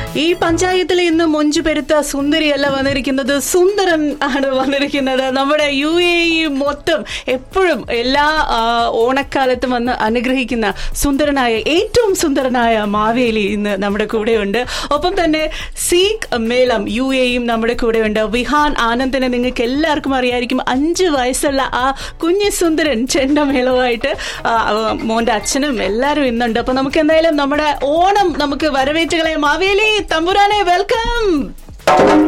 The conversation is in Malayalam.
ഈ പഞ്ചായത്തിൽ ഇന്ന് മൊഞ്ചു പെരുത്ത സുന്ദരിയല്ല വന്നിരിക്കുന്നത് സുന്ദരൻ ആണ് വന്നിരിക്കുന്നത് നമ്മുടെ യു എ ഇ മൊത്തം എപ്പോഴും എല്ലാ ആ, ഓണക്കാലത്തും വന്ന് അനുഗ്രഹിക്കുന്ന സുന്ദരനായ ഏറ്റവും സുന്ദരനായ മാവേലി ഇന്ന് നമ്മുടെ കൂടെയുണ്ട് ഒപ്പം തന്നെ സീഖ് മേളം യു എയും നമ്മുടെ കൂടെയുണ്ട് വിഹാൻ ആനന്ദിനെ നിങ്ങൾക്ക് എല്ലാവർക്കും അറിയായിരിക്കും അഞ്ച് വയസ്സുള്ള ആ കുഞ്ഞു സുന്ദരൻ ചെണ്ടമേളവുമായിട്ട് ആ, ആ, മോന്റെ അച്ഛനും എല്ലാവരും ഇന്നുണ്ട് അപ്പൊ നമുക്ക് എന്തായാലും നമ്മുടെ ഓണം നമുക്ക് വരവേറ്റുകളെ മാവേലി തമ്പുരാനെ വെൽക്കം